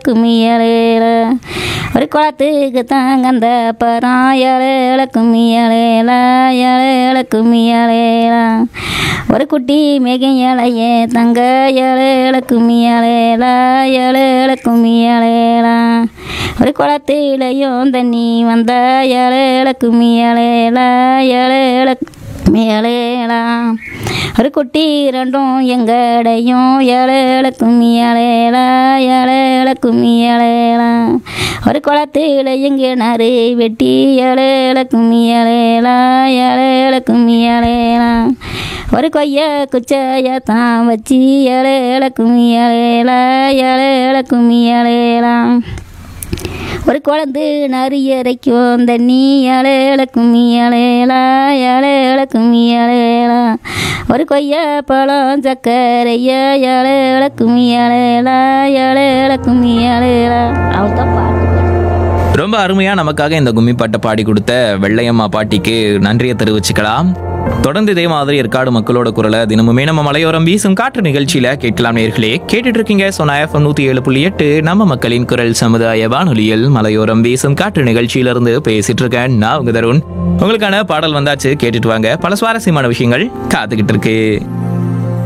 கும்மியலேல ஒரு குளத்துக்கு தாங்கந்த பரம் ஏழேல கும்மியலேல ஏழேல கும்மியலேல ஒரு குட்டி மேகையலையே தங்க ஏழேல கும்மியலேல ஏழேல கும்மியலேல ஒரு குளத்திலையும் தண்ணி வந்த ஏழேல கும்மியலேல ஏழேல மேலேலாம் ஒரு குட்டி ரெண்டும் எங்கடையும் ஏழேல கும்மியலேல ஏழேல கும்மியலேலாம் ஒரு குளத்தில் எங்கே நறு வெட்டி ஏழேல கும்மியலேல ஏழேல கும்மியலேலாம் ஒரு கொய்ய குச்சைய தான் வச்சு ஏழேல கும்மியலேல ஏழேல கும்மியலேலாம் ஒரு குழந்து நரியரைக்கும் தண்ணி ஏழேல கும்மி ஏழேலா ஏழேல கும்மி ஏழேலா ஒரு கொய்ய பழம் சக்கரைய ஏழேல கும்மி ஏழேலா ஏழேல கும்மி ஏழேலா அவள் தான் பாட்டு ரொம்ப அருமையா நமக்காக இந்த கும்மி பாட்டை பாடி கொடுத்த வெள்ளையம்மா பாட்டிக்கு நன்றியை தெரிவிச்சுக்கலாம் தொடர்ந்து இதே மாதிரி ஏற்காடு மக்களோட குரலை தினமுமே நம்ம மலையோரம் வீசும் காற்று நிகழ்ச்சியில கேட்கலாம் நேர்களே கேட்டுட்டு இருக்கீங்க சொன்ன எஃப்எம் நூத்தி ஏழு புள்ளி எட்டு நம்ம மக்களின் குரல் சமுதாய வானொலியில் மலையோரம் வீசும் காற்று நிகழ்ச்சியில இருந்து பேசிட்டு இருக்கேன் நான் உங்க தருண் உங்களுக்கான பாடல் வந்தாச்சு கேட்டுட்டு வாங்க பல சுவாரஸ்யமான விஷயங்கள் காத்துக்கிட்டு இருக்கு